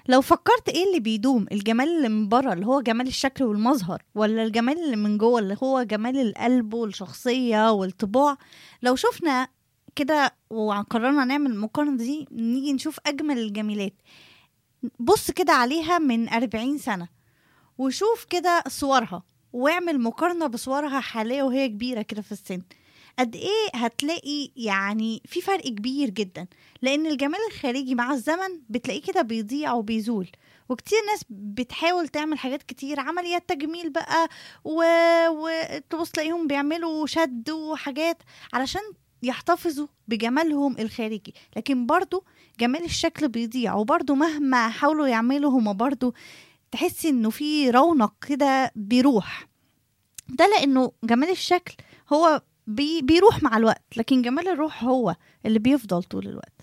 لو فكرت ايه اللي بيدوم الجمال اللي من بره اللي هو جمال الشكل والمظهر ولا الجمال اللي من جوه اللي هو جمال القلب والشخصية والطباع لو شفنا كده وقررنا نعمل المقارنة دي نيجي نشوف أجمل الجميلات بص كده عليها من أربعين سنة وشوف كده صورها واعمل مقارنة بصورها حاليا وهي كبيرة كده في السن قد ايه هتلاقي يعني في فرق كبير جدا لان الجمال الخارجي مع الزمن بتلاقيه كده بيضيع وبيزول وكتير ناس بتحاول تعمل حاجات كتير عمليات تجميل بقى و... وتبص تلاقيهم بيعملوا شد وحاجات علشان يحتفظوا بجمالهم الخارجي لكن برضو جمال الشكل بيضيع وبرضو مهما حاولوا يعملوا هما برضو تحسي انه في رونق كده بيروح ده لانه جمال الشكل هو بي بيروح مع الوقت لكن جمال الروح هو اللي بيفضل طول الوقت